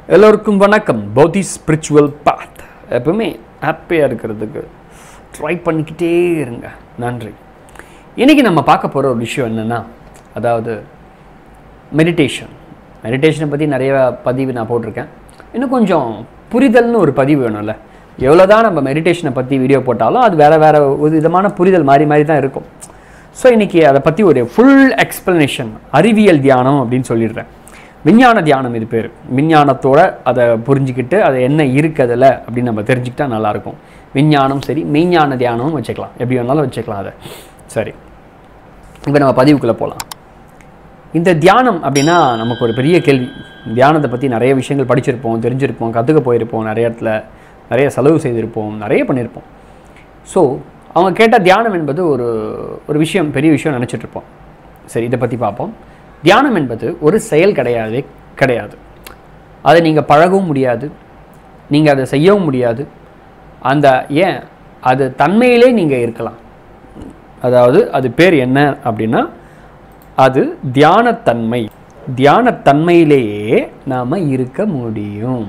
எல்லோருக்கும் வணக்கம் பௌத்தி ஸ்பிரிச்சுவல் பாத் எப்பவுமே ஹாப்பியாக இருக்கிறதுக்கு ட்ரை பண்ணிக்கிட்டே இருங்க நன்றி இன்றைக்கி நம்ம பார்க்க போகிற ஒரு விஷயம் என்னென்னா அதாவது மெடிடேஷன் மெடிடேஷனை பற்றி நிறைய பதிவு நான் போட்டிருக்கேன் இன்னும் கொஞ்சம் புரிதல்னு ஒரு பதிவு வேணும்ல எவ்வளோ தான் நம்ம மெடிடேஷனை பற்றி வீடியோ போட்டாலும் அது வேறு வேறு ஒரு விதமான புரிதல் மாறி மாறி தான் இருக்கும் ஸோ இன்றைக்கி அதை பற்றி ஒரு ஃபுல் எக்ஸ்ப்ளனேஷன் அறிவியல் தியானம் அப்படின்னு சொல்லிடுறேன் விஞ்ஞான தியானம் இது பேர் விஞ்ஞானத்தோட அதை புரிஞ்சுக்கிட்டு அது என்ன இருக்குது அதில் அப்படின்னு நம்ம தெரிஞ்சுக்கிட்டா நல்லாயிருக்கும் விஞ்ஞானம் சரி மெய்ஞான தியானமும் வச்சுக்கலாம் எப்படி வேணாலும் வச்சுக்கலாம் அதை சரி இப்போ நம்ம பதிவுக்குள்ளே போகலாம் இந்த தியானம் அப்படின்னா நமக்கு ஒரு பெரிய கேள்வி தியானத்தை பற்றி நிறைய விஷயங்கள் படிச்சிருப்போம் தெரிஞ்சிருப்போம் கற்றுக்க போயிருப்போம் நிறைய இடத்துல நிறைய செலவு செய்திருப்போம் நிறைய பண்ணியிருப்போம் ஸோ அவங்க கேட்ட தியானம் என்பது ஒரு ஒரு விஷயம் பெரிய விஷயம் நினச்சிட்டு இருப்போம் சரி இதை பற்றி பார்ப்போம் தியானம் என்பது ஒரு செயல் கிடையாதே கிடையாது அதை நீங்கள் பழகவும் முடியாது நீங்கள் அதை செய்யவும் முடியாது அந்த ஏன் அது தன்மையிலே நீங்கள் இருக்கலாம் அதாவது அது பேர் என்ன அப்படின்னா அது தியானத்தன்மை தியானத்தன்மையிலேயே நாம் இருக்க முடியும்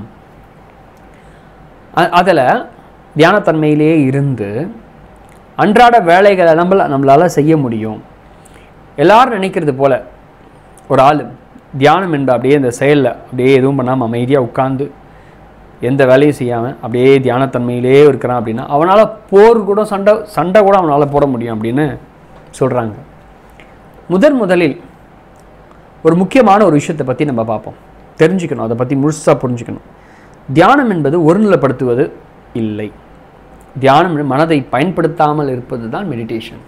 அதில் தியானத்தன்மையிலேயே இருந்து அன்றாட வேலைகளை நம்மள நம்மளால் செய்ய முடியும் எல்லாரும் நினைக்கிறது போல் ஒரு ஆள் தியானம் என்ப அப்படியே இந்த செயலில் அப்படியே எதுவும் பண்ணாமல் அமைதியாக உட்காந்து எந்த வேலையும் செய்யாமல் அப்படியே தியானத்தன்மையிலே இருக்கிறான் அப்படின்னா அவனால் போர் கூட சண்டை சண்டை கூட அவனால் போட முடியும் அப்படின்னு சொல்கிறாங்க முதன் முதலில் ஒரு முக்கியமான ஒரு விஷயத்தை பற்றி நம்ம பார்ப்போம் தெரிஞ்சுக்கணும் அதை பற்றி முழுசாக புரிஞ்சுக்கணும் தியானம் என்பது ஒருநிலைப்படுத்துவது இல்லை தியானம் மனதை பயன்படுத்தாமல் இருப்பது தான் மெடிடேஷன்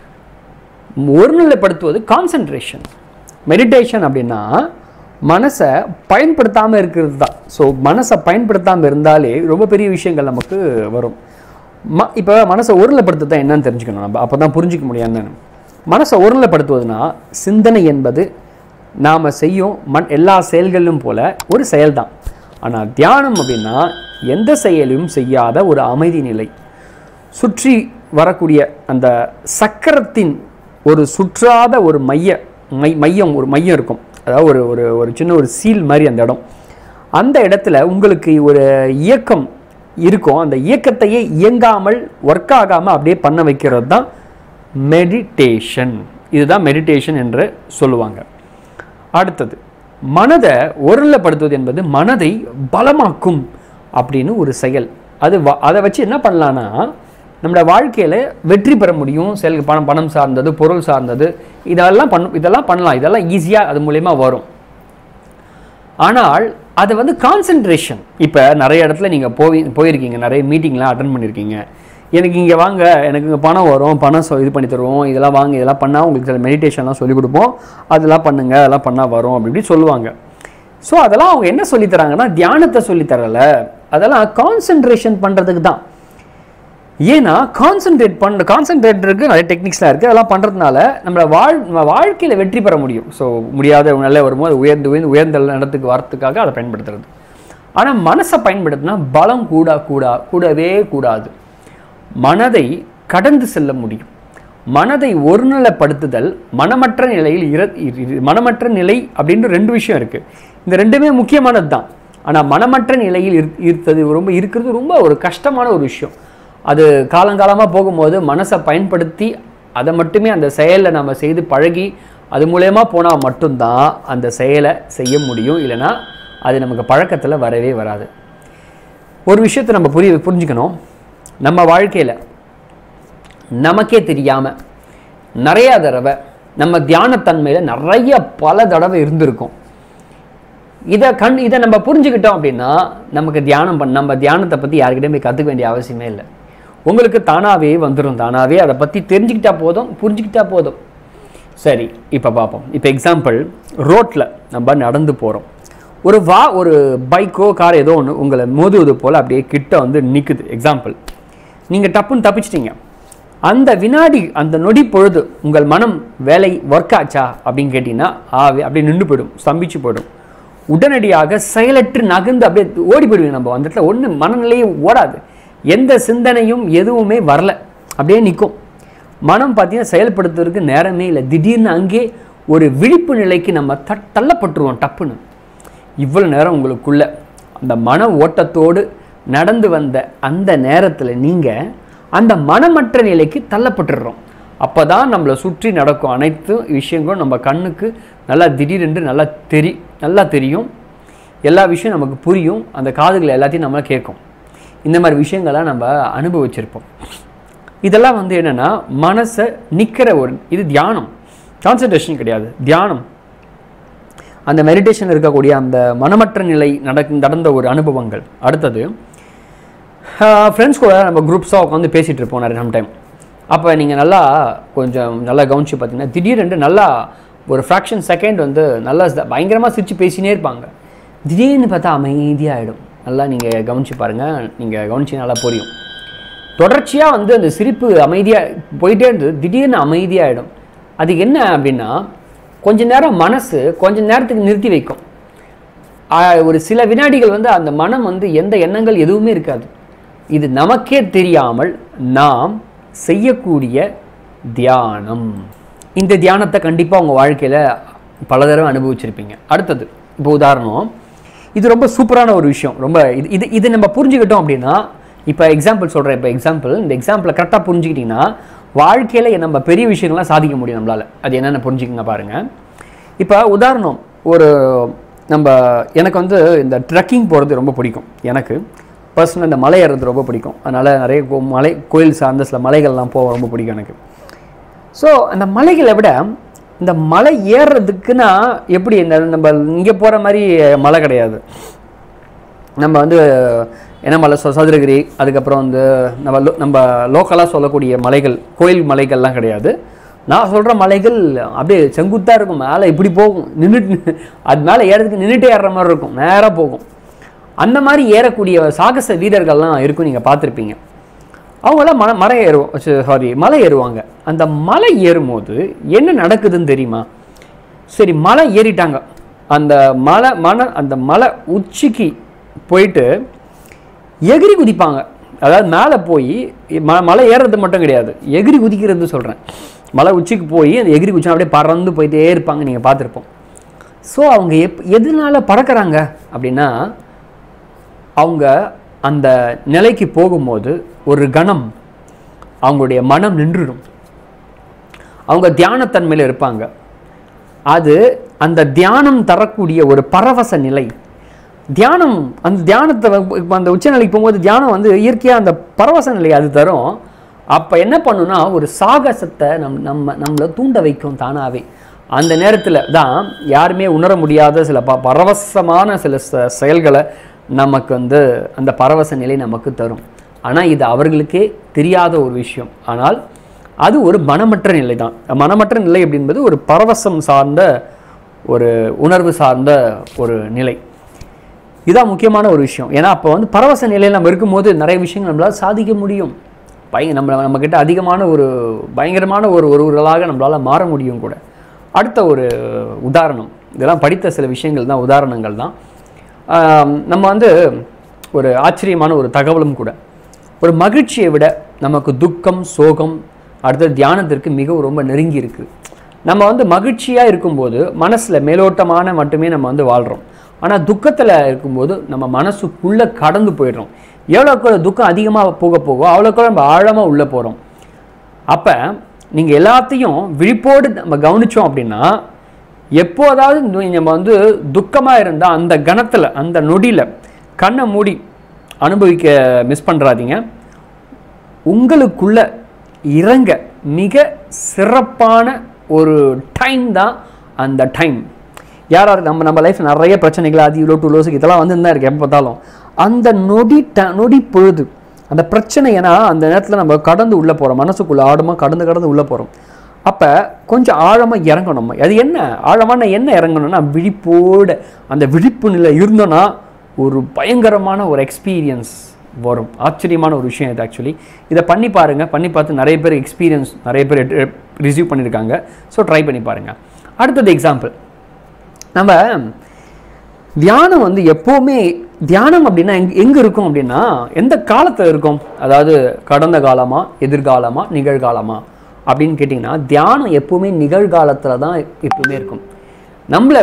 ஒருநிலைப்படுத்துவது கான்சன்ட்ரேஷன் மெடிடேஷன் அப்படின்னா மனசை பயன்படுத்தாமல் இருக்கிறது தான் ஸோ மனசை பயன்படுத்தாமல் இருந்தாலே ரொம்ப பெரிய விஷயங்கள் நமக்கு வரும் ம இப்போ மனசை ஒருநிலைப்படுத்துறது தான் என்னன்னு தெரிஞ்சுக்கணும் நம்ம அப்போ தான் புரிஞ்சிக்க முடியும் என்னன்னு மனசை ஒருநிலைப்படுத்துவதுனா சிந்தனை என்பது நாம் செய்யும் மண் எல்லா செயல்களிலும் போல ஒரு செயல்தான் ஆனால் தியானம் அப்படின்னா எந்த செயலையும் செய்யாத ஒரு அமைதி நிலை சுற்றி வரக்கூடிய அந்த சக்கரத்தின் ஒரு சுற்றாத ஒரு மைய மை மையம் ஒரு மையம் இருக்கும் அதாவது ஒரு ஒரு ஒரு சின்ன ஒரு சீல் மாதிரி அந்த இடம் அந்த இடத்துல உங்களுக்கு ஒரு இயக்கம் இருக்கும் அந்த இயக்கத்தையே இயங்காமல் ஒர்க் ஆகாமல் அப்படியே பண்ண வைக்கிறது தான் மெடிடேஷன் இதுதான் மெடிடேஷன் என்று சொல்லுவாங்க அடுத்தது மனதை ஒருநிலைப்படுத்துவது என்பது மனதை பலமாக்கும் அப்படின்னு ஒரு செயல் அது அதை வச்சு என்ன பண்ணலான்னா நம்மளோட வாழ்க்கையில் வெற்றி பெற முடியும் செயல் பணம் பணம் சார்ந்தது பொருள் சார்ந்தது இதெல்லாம் பண்ண இதெல்லாம் பண்ணலாம் இதெல்லாம் ஈஸியாக அது மூலயமா வரும் ஆனால் அது வந்து கான்சென்ட்ரேஷன் இப்போ நிறைய இடத்துல நீங்கள் போய் போயிருக்கீங்க நிறைய மீட்டிங்லாம் அட்டன் பண்ணியிருக்கீங்க எனக்கு இங்கே வாங்க எனக்கு இங்கே பணம் வரும் பணம் சொ இது பண்ணி தருவோம் இதெல்லாம் வாங்க இதெல்லாம் பண்ணால் உங்களுக்கு சில மெடிடேஷன்லாம் சொல்லிக் கொடுப்போம் அதெல்லாம் பண்ணுங்கள் அதெல்லாம் பண்ணால் வரும் அப்படி இப்படி சொல்லுவாங்க ஸோ அதெல்லாம் அவங்க என்ன சொல்லித்தராங்கன்னா தியானத்தை சொல்லித்தரல அதெல்லாம் கான்சென்ட்ரேஷன் பண்ணுறதுக்கு தான் ஏன்னா கான்சென்ட்ரேட் பண்ண கான்சென்ட்ரேட்டருக்கு நிறைய டெக்னிக்ஸ்லாம் இருக்குது அதெல்லாம் பண்ணுறதுனால நம்மளை வாழ் நம்ம வாழ்க்கையில் வெற்றி பெற முடியும் ஸோ முடியாத நல்ல வரும்போது உயர்ந்து உயர்ந்து உயர்ந்த இடத்துக்கு வரத்துக்காக அதை பயன்படுத்துறது ஆனால் மனசை பயன்படுத்தினா பலம் கூட கூடா கூடவே கூடாது மனதை கடந்து செல்ல முடியும் மனதை ஒருநிலைப்படுத்துதல் மனமற்ற நிலையில் இர மனமற்ற நிலை அப்படின்ற ரெண்டு விஷயம் இருக்குது இந்த ரெண்டுமே முக்கியமானது தான் ஆனால் மனமற்ற நிலையில் இருத்தது ரொம்ப இருக்கிறது ரொம்ப ஒரு கஷ்டமான ஒரு விஷயம் அது காலங்காலமாக போகும்போது மனசை பயன்படுத்தி அதை மட்டுமே அந்த செயலை நம்ம செய்து பழகி அது மூலயமா போனால் மட்டும்தான் அந்த செயலை செய்ய முடியும் இல்லைன்னா அது நமக்கு பழக்கத்தில் வரவே வராது ஒரு விஷயத்தை நம்ம புரிய புரிஞ்சுக்கணும் நம்ம வாழ்க்கையில் நமக்கே தெரியாமல் நிறையா தடவை நம்ம தியானத்தன்மையில் நிறைய பல தடவை இருந்திருக்கும் இதை கண் இதை நம்ம புரிஞ்சுக்கிட்டோம் அப்படின்னா நமக்கு தியானம் பண்ண நம்ம தியானத்தை பற்றி யாருக்கிட்டையும் போய் கற்றுக்க வேண்டிய அவசியமே இல்லை உங்களுக்கு தானாகவே வந்துடும் தானாகவே அதை பற்றி தெரிஞ்சுக்கிட்டா போதும் புரிஞ்சுக்கிட்டா போதும் சரி இப்போ பார்ப்போம் இப்போ எக்ஸாம்பிள் ரோட்டில் நம்ம நடந்து போகிறோம் ஒரு வா ஒரு பைக்கோ கார் ஏதோ ஒன்று உங்களை மோதுவது போல் அப்படியே கிட்ட வந்து நிற்குது எக்ஸாம்பிள் நீங்கள் டப்புன்னு தப்பிச்சிட்டிங்க அந்த வினாடி அந்த நொடி பொழுது உங்கள் மனம் வேலை ஒர்க் ஆச்சா அப்படின்னு கேட்டிங்கன்னா ஆவே அப்படியே நின்று போயிடும் ஸ்தம்பிச்சு போயிடும் உடனடியாக செயலற்று நகர்ந்து அப்படியே ஓடி போயிடுவீங்க நம்ம அந்த இடத்துல ஒன்று மனநிலையே ஓடாது எந்த சிந்தனையும் எதுவுமே வரல அப்படியே நிற்கும் மனம் பார்த்தீங்கன்னா செயல்படுத்துறதுக்கு நேரமே இல்லை திடீர்னு அங்கே ஒரு விழிப்பு நிலைக்கு நம்ம தட் தள்ளப்பட்டுருவோம் டப்புன்னு இவ்வளோ நேரம் உங்களுக்குள்ள அந்த மன ஓட்டத்தோடு நடந்து வந்த அந்த நேரத்தில் நீங்கள் அந்த மனமற்ற நிலைக்கு தள்ளப்பட்டுடுறோம் அப்போ தான் நம்மளை சுற்றி நடக்கும் அனைத்து விஷயங்களும் நம்ம கண்ணுக்கு நல்லா திடீரென்று நல்லா தெரி நல்லா தெரியும் எல்லா விஷயம் நமக்கு புரியும் அந்த காதுகள் எல்லாத்தையும் நம்மள கேட்கும் இந்த மாதிரி விஷயங்கள்லாம் நம்ம அனுபவிச்சிருப்போம் இதெல்லாம் வந்து என்னென்னா மனசை நிற்கிற ஒரு இது தியானம் கான்சன்ட்ரேஷன் கிடையாது தியானம் அந்த மெடிடேஷன் இருக்கக்கூடிய அந்த மனமற்ற நிலை நடக்க நடந்த ஒரு அனுபவங்கள் அடுத்தது ஃப்ரெண்ட்ஸ் கூட நம்ம குரூப்ஸாக உட்காந்து பேசிகிட்டு இருப்போம் நிறைய சம்டைம் அப்போ நீங்கள் நல்லா கொஞ்சம் நல்லா கவனிச்சு பார்த்தீங்கன்னா திடீரென்று நல்லா ஒரு ஃப்ராக்ஷன் செகண்ட் வந்து நல்லா பயங்கரமாக சிரித்து பேசினே இருப்பாங்க திடீர்னு பார்த்தா அமைதியாகிடும் நல்லா நீங்கள் கவனிச்சு பாருங்கள் நீங்கள் கவனிச்சு நல்லா புரியும் தொடர்ச்சியாக வந்து அந்த சிரிப்பு அமைதியாக போயிட்டே இருந்தது திடீர்னு அமைதியாகிடும் அது என்ன அப்படின்னா கொஞ்ச நேரம் மனசு கொஞ்ச நேரத்துக்கு நிறுத்தி வைக்கும் ஆஹ் ஒரு சில வினாடிகள் வந்து அந்த மனம் வந்து எந்த எண்ணங்கள் எதுவுமே இருக்காது இது நமக்கே தெரியாமல் நாம் செய்யக்கூடிய தியானம் இந்த தியானத்தை கண்டிப்பாக உங்கள் வாழ்க்கையில் பல தடவை அனுபவிச்சிருப்பீங்க அடுத்தது இப்போ உதாரணம் இது ரொம்ப சூப்பரான ஒரு விஷயம் ரொம்ப இது இது இது நம்ம புரிஞ்சுக்கிட்டோம் அப்படின்னா இப்போ எக்ஸாம்பிள் சொல்கிறேன் இப்போ எக்ஸாம்பிள் இந்த எக்ஸாம்பிளை கரெக்டாக புரிஞ்சுக்கிட்டிங்கன்னா வாழ்க்கையில் நம்ம பெரிய விஷயங்கள்லாம் சாதிக்க முடியும் நம்மளால் அது என்னென்ன புரிஞ்சுக்கங்க பாருங்கள் இப்போ உதாரணம் ஒரு நம்ம எனக்கு வந்து இந்த ட்ரெக்கிங் போகிறது ரொம்ப பிடிக்கும் எனக்கு பர்சனல் இந்த மலை ஏறுறது ரொம்ப பிடிக்கும் அதனால் நிறைய கோ- மலை கோயில் சார்ந்த சில மலைகள்லாம் போக ரொம்ப பிடிக்கும் எனக்கு ஸோ அந்த மலைகளை விட இந்த மலை ஏறுறதுக்குன்னா எப்படி இந்த நம்ம இங்கே போகிற மாதிரி மலை கிடையாது நம்ம வந்து என்ன மலை சொ சதுரகிரி அதுக்கப்புறம் வந்து நம்ம லோ- நம்ம லோக்கலாக சொல்லக்கூடிய மலைகள் கோயில் மலைகள்லாம் கிடையாது நான் சொல்கிற மலைகள் அப்படியே செங்குத்தாக இருக்கும் மேலே இப்படி போகும் நின்றுட்டு அது மேலே ஏறதுக்கு நின்றுட்டே ஏறுற மாதிரி இருக்கும் நேராக போகும் அந்த மாதிரி ஏறக்கூடிய சாகச வீரர்கள்லாம் இருக்கும் நீங்கள் பார்த்துருப்பீங்க அவங்களாம் மலை மலை ஏறுவோம் சாரி மலை ஏறுவாங்க அந்த மலை ஏறும்போது என்ன நடக்குதுன்னு தெரியுமா சரி மலை ஏறிட்டாங்க அந்த மலை மலை அந்த மலை உச்சிக்கு போயிட்டு எகிரி குதிப்பாங்க அதாவது மேலே போய் ம மலை ஏறுறது மட்டும் கிடையாது எகிரி குதிக்கிறது சொல்கிறேன் மலை உச்சிக்கு போய் அந்த எகிரி குச்சி அப்படியே பறந்து போயிட்டே இருப்பாங்க நீங்கள் பார்த்துருப்போம் ஸோ அவங்க எப் எதனால பறக்கறாங்க அப்படின்னா அவங்க அந்த நிலைக்கு போகும்போது ஒரு கணம் அவங்களுடைய மனம் நின்றுடும் அவங்க தியானத்தன்மையில் இருப்பாங்க அது அந்த தியானம் தரக்கூடிய ஒரு பரவச நிலை தியானம் அந்த தியானத்தை வ- இப்ப அந்த உச்சநிலைக்கு போகும்போது தியானம் வந்து இயற்கையாக அந்த பரவச நிலை அது தரும் அப்போ என்ன பண்ணுன்னா ஒரு சாகசத்தை நம் நம்ம நம்மளை தூண்ட வைக்கும் தானாகவே அந்த நேரத்தில் தான் யாருமே உணர முடியாத சில ப பரவசமான சில ச- செயல்களை நமக்கு வந்து அந்த பரவச நிலை நமக்கு தரும் ஆனால் இது அவர்களுக்கே தெரியாத ஒரு விஷயம் ஆனால் அது ஒரு மனமற்ற நிலை தான் மனமற்ற நிலை அப்படின்பது ஒரு பரவசம் சார்ந்த ஒரு உணர்வு சார்ந்த ஒரு நிலை இதான் முக்கியமான ஒரு விஷயம் ஏன்னா அப்போ வந்து பரவச நிலையில் நம்ம இருக்கும்போது நிறைய விஷயங்கள் நம்மளால் சாதிக்க முடியும் பய நம்ம நம்மக்கிட்ட அதிகமான ஒரு பயங்கரமான ஒரு ஒருவர்களாக நம்மளால் மாற முடியும் கூட அடுத்த ஒரு உதாரணம் இதெல்லாம் படித்த சில விஷயங்கள் தான் உதாரணங்கள் தான் ஆம், நம்ம வந்து ஒரு ஆச்சரியமான ஒரு தகவலும் கூட ஒரு மகிழ்ச்சியை விட நமக்கு துக்கம் சோகம் அடுத்த தியானத்திற்கு மிகவும் ரொம்ப நெருங்கி இருக்கு நம்ம வந்து மகிழ்ச்சியாக இருக்கும்போது மனசில் மேலோட்டமான மட்டுமே நம்ம வந்து வாழ்கிறோம் ஆனால் துக்கத்தில் இருக்கும்போது நம்ம மனசுக்குள்ளே கடந்து போயிடுறோம் எவ்வளோக்கு துக்கம் அதிகமாக போக போக அவ்வளோக்கு நம்ம ஆழமாக உள்ளே போகிறோம் அப்போ நீங்கள் எல்லாத்தையும் விழிப்போடு நம்ம கவனிச்சோம் அப்படின்னா எப்போதாவது நு- நம்ம வந்து துக்கமாக இருந்தால் அந்த கணத்தில் அந்த நொடியில் கண்ணை மூடி அனுபவிக்க மிஸ் பண்ணுறாதீங்க உங்களுக்குள்ள இறங்க மிக சிறப்பான ஒரு டைம் தான் அந்த டைம் யார் யார் நம்ம நம்ம லைஃப் நிறைய பிரச்சனைகள் அது இவ்வளோ டூ லோஸுக்கு இதெல்லாம் வந்து தான் இருக்கு எப்போ பார்த்தாலும் அந்த நொடி ட நொடி பொழுது அந்த பிரச்சனை ஏன்னா அந்த நேரத்தில் நம்ம கடந்து உள்ளே போகிறோம் மனசுக்குள்ளே ஆழமாக கடந்து கடந்து உள்ளே போகிறோம் அப்போ கொஞ்சம் ஆழமாக இறங்கணும் நம்ம அது என்ன ஆழமான என்ன இறங்கணும்னா விழிப்போட அந்த விழிப்பு நிலை இருந்தோன்னா ஒரு பயங்கரமான ஒரு எக்ஸ்பீரியன்ஸ் வரும் ஆச்சரியமான ஒரு விஷயம் இது ஆக்சுவலி இதை பண்ணி பாருங்கள் பண்ணி பார்த்து நிறைய பேர் எக்ஸ்பீரியன்ஸ் நிறைய பேர் ரிசீவ் பண்ணியிருக்காங்க ஸோ ட்ரை பண்ணி பாருங்கள் அடுத்தது எக்ஸாம்பிள் நம்ம தியானம் வந்து எப்போவுமே தியானம் அப்படின்னா எங்க எங்கே இருக்கும் அப்படின்னா எந்த காலத்தில் இருக்கும் அதாவது கடந்த காலமா எதிர்காலமா நிகழ்காலமா அப்படின்னு கேட்டிங்கன்னா தியானம் எப்போவுமே நிகழ்காலத்தில் தான் எப்பவுமே இருக்கும் நம்மளை விட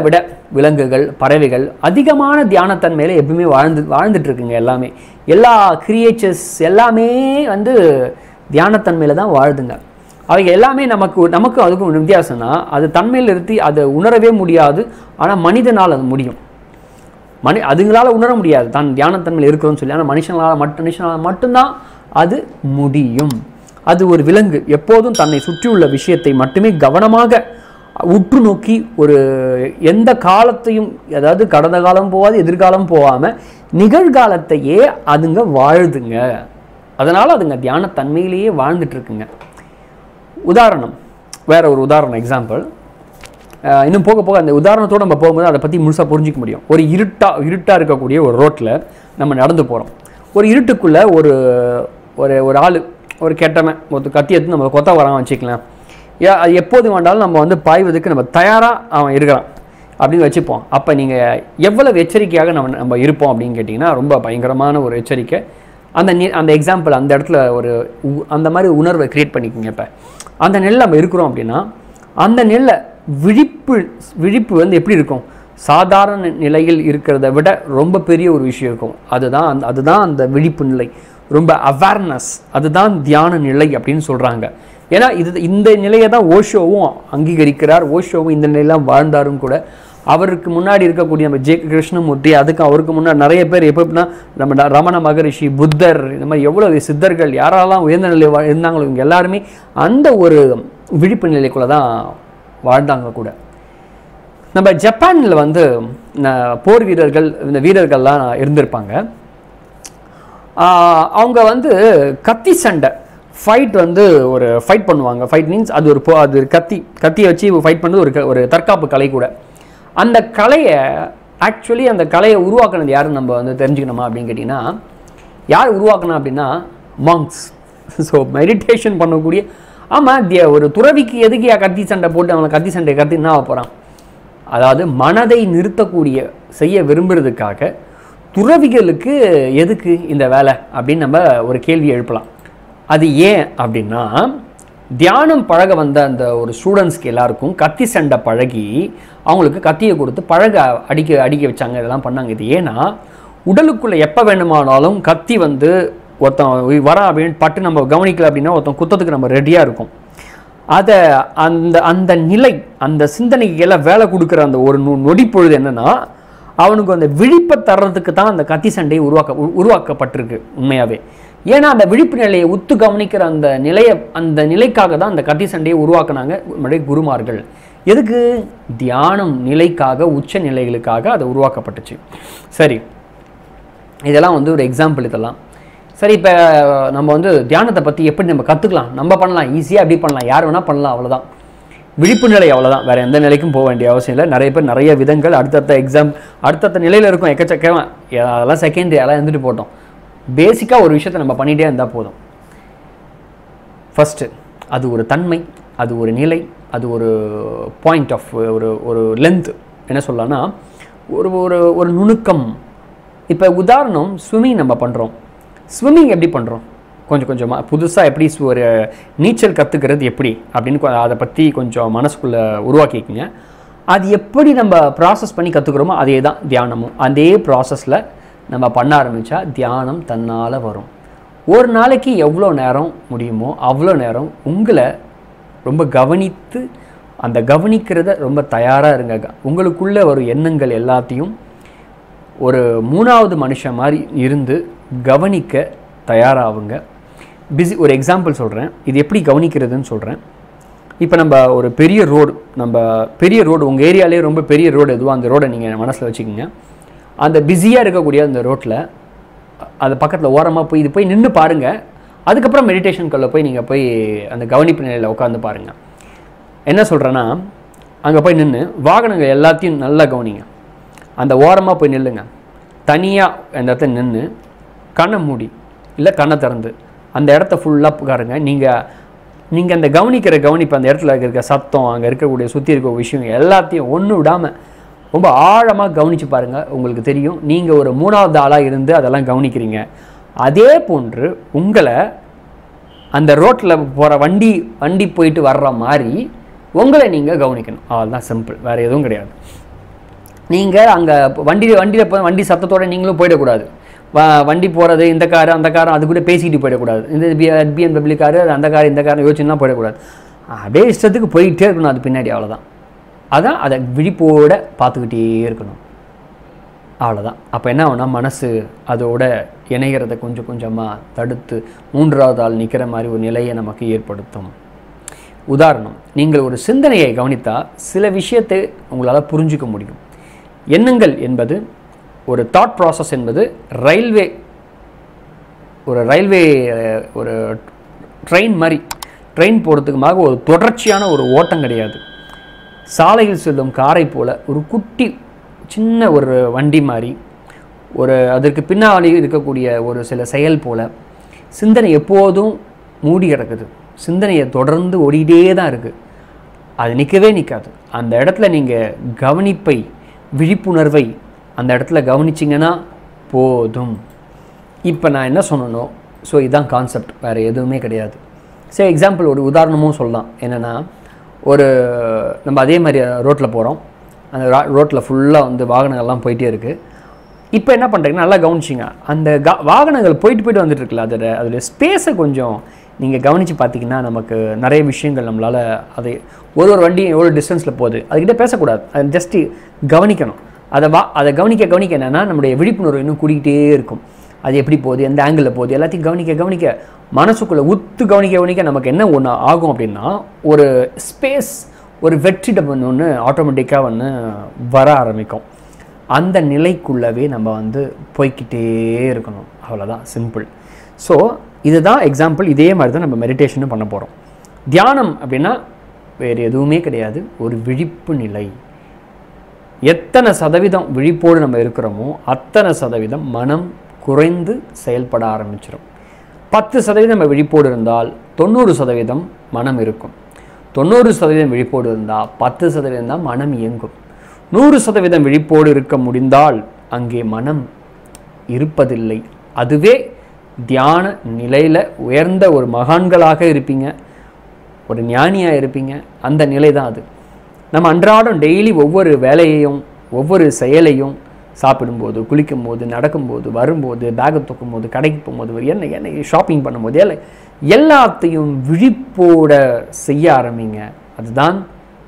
விலங்குகள் பறவைகள் அதிகமான தியானத்தன்மையில் எப்பவுமே வாழ்ந்து வாழ்ந்துட்டு இருக்குங்க எல்லாமே எல்லா கிரியேச்சர்ஸ் எல்லாமே வந்து தியானத்தன்மையில் தான் வாழுதுங்க அவைங்க எல்லாமே நமக்கு நமக்கு அதுக்கும் ஒரு வித்தியாசம்னா அது தன்மையில் இருத்தி அதை உணரவே முடியாது ஆனால் மனிதனால் அது முடியும் மனி அதுங்களால உணர முடியாது தான் தியானத்தன்மையில் இருக்கிறோம்னு சொல்லி ஆனால் மனுஷங்களால் மட்டும் மனுஷனால் மட்டும்தான் அது முடியும் அது ஒரு விலங்கு எப்போதும் தன்னை சுற்றியுள்ள விஷயத்தை மட்டுமே கவனமாக உற்று நோக்கி ஒரு எந்த காலத்தையும் அதாவது கடந்த காலம் போகாது எதிர்காலம் போகாமல் நிகழ்காலத்தையே அதுங்க வாழுதுங்க அதனால் அதுங்க தியானத்தன்மையிலேயே வாழ்ந்துட்டு இருக்குங்க உதாரணம் வேற ஒரு உதாரணம் எக்ஸாம்பிள் இன்னும் போக போக அந்த உதாரணத்தோடு நம்ம போகும்போது அதை பற்றி முழுசாக புரிஞ்சிக்க முடியும் ஒரு இருட்டா இருட்டாக இருக்கக்கூடிய ஒரு ரோட்டில் நம்ம நடந்து போகிறோம் ஒரு இருட்டுக்குள்ளே ஒரு ஒரு ஒரு ஆள் ஒரு கெட்டவன் ஒரு கத்தி எடுத்து நம்ம கொத்த வரான் வச்சுக்கலாம் ஏ அது எப்போது வேண்டாலும் நம்ம வந்து பாய்வதற்கு நம்ம தயாராக அவன் இருக்கிறான் அப்படின்னு வச்சுப்போம் அப்போ நீங்கள் எவ்வளவு எச்சரிக்கையாக நம்ம நம்ம இருப்போம் அப்படின்னு கேட்டிங்கன்னா ரொம்ப பயங்கரமான ஒரு எச்சரிக்கை அந்த நி அந்த எக்ஸாம்பிள் அந்த இடத்துல ஒரு உ- அந்த மாதிரி உணர்வை க்ரியேட் பண்ணிக்கோங்க இப்போ அந்த நெல் நம்ம இருக்கிறோம் அப்படின்னா அந்த நெல்லை விழிப்பு விழிப்பு வந்து எப்படி இருக்கும் சாதாரண நிலையில் இருக்கிறத விட ரொம்ப பெரிய ஒரு விஷயம் இருக்கும் அதுதான் அந்த அதுதான் அந்த விழிப்பு நிலை ரொம்ப அவேர்னஸ் அதுதான் தியான நிலை அப்படின்னு சொல்கிறாங்க ஏன்னா இது இந்த நிலையை தான் ஓஷோவும் அங்கீகரிக்கிறார் ஓஷோவும் இந்த நிலையெல்லாம் வாழ்ந்தாரும் கூட அவருக்கு முன்னாடி இருக்கக்கூடிய நம்ம ஜே கிருஷ்ணமூர்த்தி அதுக்கு அவருக்கு முன்னாடி நிறைய பேர் எப்போ எப்படின்னா நம்ம ந- ரமண மகரிஷி புத்தர் இந்த மாதிரி எவ்வளோ சித்தர்கள் யாரெல்லாம் உயர்ந்த நிலை வா- இருந்தாங்களோ இவங்க எல்லாருமே அந்த ஒரு விழிப்பு நிலைக்குள்ளே தான் வாழ்ந்தாங்க கூட நம்ம ஜப்பானில் வந்து ந- போர் வீரர்கள் இந்த வீரர்கள்லாம் இருந்திருப்பாங்க ஆஹ் அவங்க வந்து கத்தி சண்டை ஃபைட் வந்து ஒரு ஃபைட் பண்ணுவாங்க ஃபைட் மீன்ஸ் அது ஒரு போ- அது ஒரு கத்தி கத்தியை வச்சு ஃபைட் பண்ணுறது ஒரு க- ஒரு தற்காப்பு கலை கூட அந்த கலையை ஆக்சுவலி அந்த கலையை உருவாக்குனது யாருன்னு நம்ம வந்து தெரிஞ்சுக்கணுமா அப்படின்னு கேட்டிங்கன்னா யார் உருவாக்குனா அப்படின்னா மாங்ஸ் ஸோ மெடிடேஷன் பண்ணக்கூடிய ஆமாம் ஒரு துறவிக்கு எதுக்கு யா கத்தி சண்டை போட்டு அவனை கத்தி சண்டை கத்தி என்ன போகிறான் அதாவது மனதை நிறுத்தக்கூடிய செய்ய விரும்புறதுக்காக துறவிகளுக்கு எதுக்கு இந்த வேலை அப்படின்னு நம்ம ஒரு கேள்வி எழுப்பலாம் அது ஏன் அப்படின்னா தியானம் பழக வந்த அந்த ஒரு ஸ்டூடெண்ட்ஸ்க்கு எல்லாருக்கும் கத்தி சண்டை பழகி அவங்களுக்கு கத்தியை கொடுத்து பழக அடிக்க அடிக்க வச்சாங்க இதெல்லாம் பண்ணாங்க இது ஏன்னா உடலுக்குள்ளே எப்போ வேணுமானாலும் கத்தி வந்து ஒருத்தன் வரான் அப்படின்னு பட்டு நம்ம கவனிக்கல அப்படின்னா ஒருத்தன் குத்தத்துக்கு நம்ம ரெடியாக இருக்கும் அதை அந்த அந்த நிலை அந்த சிந்தனைக்கு எல்லாம் வேலை கொடுக்குற அந்த ஒரு நொ- நொடி பொழுது என்னன்னா அவனுக்கு அந்த விழிப்பை தர்றதுக்கு தான் அந்த கத்தி சண்டை உருவாக்க உ- உருவாக்கப்பட்டிருக்கு உண்மையாகவே ஏன்னா அந்த விழிப்பு நிலையை உத்து கவனிக்கிற அந்த நிலையை அந்த நிலைக்காக தான் அந்த கத்தி சண்டையை உருவாக்குனாங்க நம்முடைய குருமார்கள் எதுக்கு தியானம் நிலைக்காக உச்ச நிலைகளுக்காக அது உருவாக்கப்பட்டுச்சு சரி இதெல்லாம் வந்து ஒரு எக்ஸாம்பிள் இதெல்லாம் சரி இப்போ நம்ம வந்து தியானத்தை பற்றி எப்படி நம்ம கற்றுக்கலாம் நம்ம பண்ணலாம் ஈஸியாக எப்படி பண்ணலாம் யார் வேணால் பண்ணலாம் அவ்வளவுதான் விழிப்பு நிலை அவ்வளவுதான் வேறு எந்த நிலைக்கும் போக வேண்டிய அவசியம் இல்லை நிறைய பேர் நிறைய விதங்கள் அடுத்தடுத்த எக்ஸாம் அடுத்தடுத்த நிலையில் இருக்கும் எக்கச்சக்கமாக அதெல்லாம் செகண்டரி அதெல்லாம் இருந்துட்டு போட்டோம் பேசிக்காக ஒரு விஷயத்தை நம்ம பண்ணிகிட்டே இருந்தால் போதும் ஃபஸ்ட்டு அது ஒரு தன்மை அது ஒரு நிலை அது ஒரு பாயிண்ட் ஆஃப் ஒரு ஒரு லென்த் என்ன சொல்லலாம்னா ஒரு ஒரு ஒரு நுணுக்கம் இப்போ உதாரணம் ஸ்விம்மிங் நம்ம பண்ணுறோம் ஸ்விம்மிங் எப்படி பண்ணுறோம் கொஞ்சம் கொஞ்சமாக புதுசாக எப்படி சு- ஒரு நீச்சல் கற்றுக்கிறது எப்படி அப்படின்னு கொ- அதை பற்றி கொஞ்சம் மனசுக்குள்ளே உருவாக்கிக்கங்க அது எப்படி நம்ம ப்ராசஸ் பண்ணி கற்றுக்குறோமோ அதே தான் தியானமும் அதே ப்ராசஸில் நம்ம பண்ண ஆரம்பித்தா தியானம் தன்னால் வரும் ஒரு நாளைக்கு எவ்வளோ நேரம் முடியுமோ அவ்வளோ நேரம் உங்களை ரொம்ப கவனித்து அந்த கவனிக்கிறத ரொம்ப தயாராக இருங்க க- உங்களுக்குள்ள வரும் எண்ணங்கள் எல்லாத்தையும் ஒரு மூணாவது மனுஷன் மாதிரி இருந்து கவனிக்க தயாராகுங்க பிஸி ஒரு எக்ஸாம்பிள் சொல்கிறேன் இது எப்படி கவனிக்கிறதுன்னு சொல்கிறேன் இப்போ நம்ம ஒரு பெரிய ரோடு நம்ம பெரிய ரோடு உங்கள் ஏரியாலே ரொம்ப பெரிய ரோடு எதுவோ அந்த ரோடை நீங்கள் மனசில் வச்சுக்கோங்க அந்த பிஸியாக இருக்கக்கூடிய அந்த ரோட்டில் அது பக்கத்தில் ஓரமாக போய் இது போய் நின்று பாருங்கள் அதுக்கப்புறம் மெடிடேஷனுக்குள்ளே போய் நீங்கள் போய் அந்த கவனிப்பு நிலையில் உட்காந்து பாருங்கள் என்ன சொல்கிறேன்னா அங்கே போய் நின்று வாகனங்கள் எல்லாத்தையும் நல்லா கவனிங்க அந்த ஓரமாக போய் நில்லுங்க தனியாக அந்த இடத்துல நின்று கண்ணை மூடி இல்லை கண்ணை திறந்து அந்த இடத்த ஃபுல்லாக பாருங்க நீங்கள் நீங்கள் அந்த கவனிக்கிற கவனிப்பு அந்த இடத்துல இருக்க சத்தம் அங்கே இருக்கக்கூடிய சுற்றி இருக்க விஷயம் எல்லாத்தையும் ஒன்று விடாமல் ரொம்ப ஆழமாக கவனித்து பாருங்கள் உங்களுக்கு தெரியும் நீங்கள் ஒரு மூணாவது ஆளாக இருந்து அதெல்லாம் கவனிக்கிறீங்க அதே போன்று உங்களை அந்த ரோட்டில் போகிற வண்டி வண்டி போயிட்டு வர்ற மாதிரி உங்களை நீங்கள் கவனிக்கணும் அவ்வளோதான் சிம்பிள் வேறு எதுவும் கிடையாது நீங்கள் அங்கே வண்டி வண்டியில் போ வண்டி சத்தத்தோட நீங்களும் போயிடக்கூடாது வ வண்டி போகிறது இந்த காரு அந்த காரு அது கூட பேசிக்கிட்டு போயிடக்கூடாது இந்த பி பிஎன்டபிள்யூ காரு அது அந்த காரு இந்த காரு யோசிச்சுலாம் போயிடக்கூடாது அப்படியே இஷ்டத்துக்கு போயிட்டே இருக்கணும் அது பின்னாடி அவ்வளோதான் அதான் அதை விழிப்போட பார்த்துக்கிட்டே இருக்கணும் அவ்வளோதான் அப்போ என்ன ஆகும்னா மனசு அதோட இணைகிறத கொஞ்சம் கொஞ்சமாக தடுத்து மூன்றாவது ஆள் நிற்கிற மாதிரி ஒரு நிலையை நமக்கு ஏற்படுத்தும் உதாரணம் நீங்கள் ஒரு சிந்தனையை கவனித்தால் சில விஷயத்தை உங்களால் புரிஞ்சுக்க முடியும் எண்ணங்கள் என்பது ஒரு தாட் ப்ராசஸ் என்பது ரயில்வே ஒரு ரயில்வே அஹ், ஒரு ட்ரெயின் மாதிரி ட்ரெயின் போகிறதுக்குமாக ஒரு தொடர்ச்சியான ஒரு ஓட்டம் கிடையாது சாலையில் செல்லும் காரை போல ஒரு குட்டி சின்ன ஒரு வண்டி மாதிரி ஒரு அதற்கு பின்னாடி இருக்கக்கூடிய ஒரு சில செயல் போல சிந்தனை எப்போதும் மூடி கிடக்குது சிந்தனையை தொடர்ந்து ஓடிட்டே தான் இருக்குது அது நிற்கவே நிற்காது அந்த இடத்துல நீங்கள் கவனிப்பை விழிப்புணர்வை அந்த இடத்துல கவனிச்சிங்கன்னா போதும் இப்போ நான் என்ன சொன்னனோ ஸோ இதுதான் கான்செப்ட் வேறு எதுவுமே கிடையாது சரி எக்ஸாம்பிள் ஒரு உதாரணமும் சொல்லலாம் என்னென்னா ஒரு நம்ம அதே மாதிரி ரோட்டில் போகிறோம் அந்த ரோட்டில் ஃபுல்லாக வந்து வாகனங்கள்லாம் போயிட்டே இருக்குது இப்போ என்ன பண்ணுறீங்கன்னா நல்லா கவனிச்சிங்க அந்த க வாகனங்கள் போயிட்டு போயிட்டு வந்துட்டு இருக்குல்ல அதோட அதோடைய ஸ்பேஸை கொஞ்சம் நீங்கள் கவனித்து பார்த்தீங்கன்னா நமக்கு நிறைய விஷயங்கள் நம்மளால் அதை ஒரு ஒரு வண்டியும் எவ்வளோ டிஸ்டன்ஸில் போகுது அதுக்கிட்ட பேசக்கூடாது அது ஜஸ்ட்டு கவனிக்கணும் அதை வா அதை கவனிக்க கவனிக்க என்னென்னா நம்முடைய விழிப்புணர்வு இன்னும் கூடிக்கிட்டே இருக்கும் அது எப்படி போகுது எந்த ஆங்கிளில் போகுது எல்லாத்தையும் கவனிக்க கவனிக்க மனசுக்குள்ளே உத்து கவனிக்க கவனிக்க நமக்கு என்ன ஒன்று ஆகும் அப்படின்னா ஒரு ஸ்பேஸ் ஒரு வெற்றிடம் ஒன்று ஆட்டோமேட்டிக்காக ஒன்று வர ஆரம்பிக்கும் அந்த நிலைக்குள்ளவே நம்ம வந்து போய்க்கிட்டே இருக்கணும் அவ்வளோதான் சிம்பிள் ஸோ இதுதான் எக்ஸாம்பிள் இதே மாதிரி தான் நம்ம மெடிடேஷனும் பண்ண போகிறோம் தியானம் அப்படின்னா வேறு எதுவுமே கிடையாது ஒரு விழிப்பு நிலை எத்தனை சதவீதம் விழிப்போடு நம்ம இருக்கிறோமோ அத்தனை சதவீதம் மனம் குறைந்து செயல்பட ஆரம்பிச்சிடும் பத்து சதவீதம் நம்ம விழிப்போடு இருந்தால் தொண்ணூறு சதவீதம் மனம் இருக்கும் தொண்ணூறு சதவீதம் விழிப்போடு இருந்தால் பத்து சதவீதம் தான் மனம் இயங்கும் நூறு சதவீதம் விழிப்போடு இருக்க முடிந்தால் அங்கே மனம் இருப்பதில்லை அதுவே தியான நிலையில் உயர்ந்த ஒரு மகான்களாக இருப்பீங்க ஒரு ஞானியாக இருப்பீங்க அந்த நிலை தான் அது நம்ம அன்றாடம் டெய்லி ஒவ்வொரு வேலையையும் ஒவ்வொரு செயலையும் சாப்பிடும்போது குளிக்கும்போது நடக்கும்போது வரும்போது பேக்கை தூக்கும்போது கடைக்கு போகும்போது ஒரு என்ன என்ன ஷாப்பிங் பண்ணும்போது எல்லாம் எல்லாத்தையும் விழிப்போட செய்ய ஆரம்பிங்க அதுதான்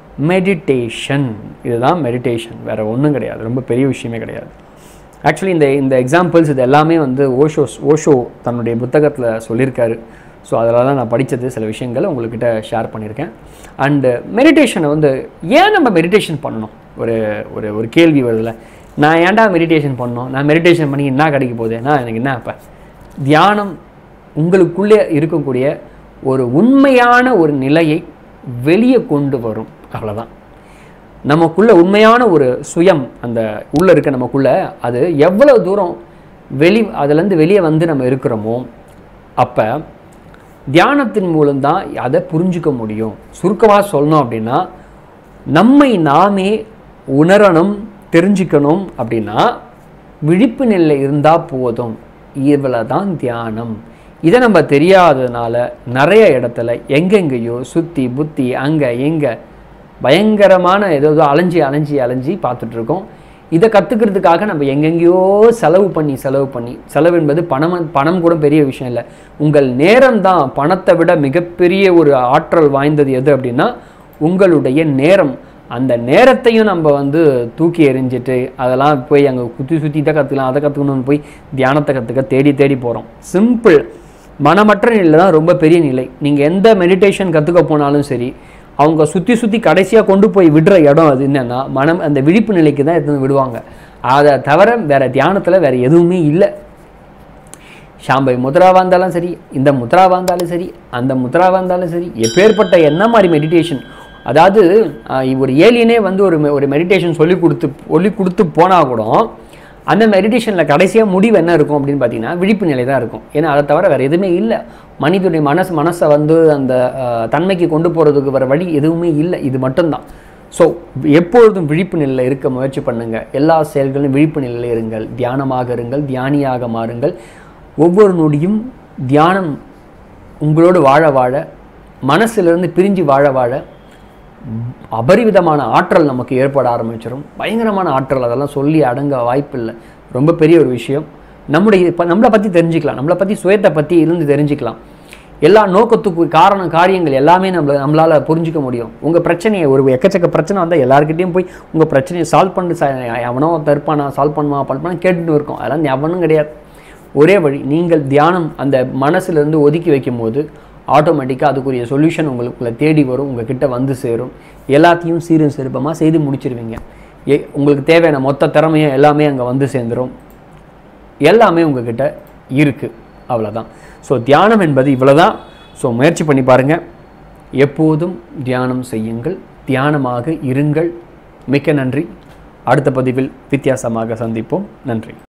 மெடிடேஷன் இதுதான் மெடிடேஷன் வேற ஒன்றும் கிடையாது ரொம்ப பெரிய விஷயமே கிடையாது ஆக்சுவலி இந்த இந்த எக்ஸாம்பிள்ஸ் இது எல்லாமே வந்து ஓஷோ ஓஷோ தன்னுடைய புத்தகத்தில் சொல்லியிருக்காரு ஸோ அதில் தான் நான் படித்தது சில விஷயங்கள் உங்கள்கிட்ட ஷேர் பண்ணியிருக்கேன் அண்டு மெடிடேஷனை வந்து ஏன் நம்ம மெடிடேஷன் பண்ணணும் ஒரு ஒரு ஒரு கேள்வி வருதுல்ல நான் ஏன்டா மெடிடேஷன் பண்ணணும் நான் மெடிடேஷன் பண்ணி என்ன கிடைக்க போகுது நான் எனக்கு என்ன இப்போ தியானம் உங்களுக்குள்ளே இருக்கக்கூடிய ஒரு உண்மையான ஒரு நிலையை வெளியே கொண்டு வரும் அவ்வளோதான் நமக்குள்ள உண்மையான ஒரு சுயம் அந்த உள்ளே இருக்க நமக்குள்ள அது எவ்வளோ தூரம் வெளி அதுலேருந்து வெளியே வந்து நம்ம இருக்கிறோமோ அப்போ தியானத்தின் மூலம்தான் அதை புரிஞ்சுக்க முடியும் சுருக்கமாக சொல்லணும் அப்படின்னா நம்மை நாமே உணரணும் தெரிஞ்சுக்கணும் அப்படின்னா விழிப்பு நிலை இருந்தால் போதும் இவ்வளோ தான் தியானம் இதை நம்ம தெரியாததுனால நிறைய இடத்துல எங்கெங்கேயோ சுற்றி புத்தி அங்கே எங்கே பயங்கரமான ஏதோ ஏதோ அலைஞ்சி அலைஞ்சி அலைஞ்சி பார்த்துட்ருக்கோம் இதை கற்றுக்கிறதுக்காக நம்ம எங்கெங்கேயோ செலவு பண்ணி செலவு பண்ணி செலவு என்பது பணம் பணம் கூட பெரிய விஷயம் இல்லை உங்கள் நேரம் தான் பணத்தை விட மிகப்பெரிய ஒரு ஆற்றல் வாய்ந்தது எது அப்படின்னா உங்களுடைய நேரம் அந்த நேரத்தையும் நம்ம வந்து தூக்கி எறிஞ்சிட்டு அதெல்லாம் போய் அங்கே குத்தி சுற்றி தான் கற்றுக்கலாம் அதை கற்றுக்கணும்னு போய் தியானத்தை கற்றுக்க தேடி தேடி போகிறோம் சிம்பிள் மனமற்ற நிலை தான் ரொம்ப பெரிய நிலை நீங்கள் எந்த மெடிடேஷன் கற்றுக்க போனாலும் சரி அவங்க சுற்றி சுற்றி கடைசியாக கொண்டு போய் விடுற இடம் அது என்னென்னா மனம் அந்த விழிப்பு நிலைக்கு தான் எடுத்து வந்து விடுவாங்க அதை தவிர வேறு தியானத்தில் வேறு எதுவுமே இல்லை ஷாம்பை முத்ராவாக இருந்தாலும் சரி இந்த முத்ராவாக இருந்தாலும் சரி அந்த முத்ராவாக இருந்தாலும் சரி எப்பேற்பட்ட என்ன மாதிரி மெடிடேஷன் அதாவது ஆஹ், ஒரு ஏலியனே வந்து ஒரு me- ஒரு மெடிடேஷன் சொல்லி கொடுத்து சொல்லி கொடுத்து போனால் கூட அந்த மெடிடேஷனில் கடைசியாக முடிவு என்ன இருக்கும் அப்படின்னு பார்த்தீங்கன்னா விழிப்பு நிலை தான் இருக்கும் ஏன்னா அதை தவிர வேறு எதுவுமே இல்லை மனிதனுடைய மனசு மனசை வந்து அந்த ஆஹ், தன்மைக்கு கொண்டு போகிறதுக்கு வர வழி எதுவுமே இல்லை இது மட்டும்தான் ஸோ எப்பொழுதும் விழிப்பு நிலையில் இருக்க முயற்சி பண்ணுங்கள் எல்லா செயல்களும் விழிப்பு நிலையில் இருங்கள் தியானமாக இருங்கள் தியானியாக மாறுங்கள் ஒவ்வொரு நொடியும் தியானம் உங்களோடு வாழ வாழ மனசிலிருந்து பிரிஞ்சு வாழ வாழ அபரிவிதமான ஆற்றல் நமக்கு ஏற்பட ஆரம்பிச்சிடும் பயங்கரமான ஆற்றல் அதெல்லாம் சொல்லி அடங்க வாய்ப்பில்லை ரொம்ப பெரிய ஒரு விஷயம் நம்முடைய இப்போ நம்மளை பற்றி தெரிஞ்சுக்கலாம் நம்மளை பற்றி சுயத்தை பற்றி இருந்து தெரிஞ்சுக்கலாம் எல்லா நோக்கத்துக்கு காரணம் காரியங்கள் எல்லாமே நம்மள நம்மளால் புரிஞ்சிக்க முடியும் உங்கள் பிரச்சனையை ஒரு எக்கச்சக்க பிரச்சனை வந்தால் எல்லாருக்கிட்டையும் போய் உங்கள் பிரச்சனையை சால்வ் பண்ணி ச எவனோ தருப்பானா சால்வ் பண்ணுமா பண்ணுவானா கேட்டுட்டு இருக்கோம் அதெல்லாம் எவனும் கிடையாது ஒரே வழி நீங்கள் தியானம் அந்த மனசுலேருந்து ஒதுக்கி வைக்கும் போது ஆட்டோமேட்டிக்காக அதுக்குரிய சொல்யூஷன் உங்களுக்குள்ள தேடி வரும் உங்கள் கிட்ட வந்து சேரும் எல்லாத்தையும் சீரும் சிறப்பமாக செய்து முடிச்சிருவீங்க ஏ உங்களுக்கு தேவையான மொத்த திறமையும் எல்லாமே அங்கே வந்து சேர்ந்துரும் எல்லாமே உங்ககிட்ட இருக்குது அவ்வளோதான் ஸோ தியானம் என்பது இவ்வளோதான் ஸோ முயற்சி பண்ணி பாருங்கள் எப்போதும் தியானம் செய்யுங்கள் தியானமாக இருங்கள் மிக்க நன்றி அடுத்த பதிவில் வித்தியாசமாக சந்திப்போம் நன்றி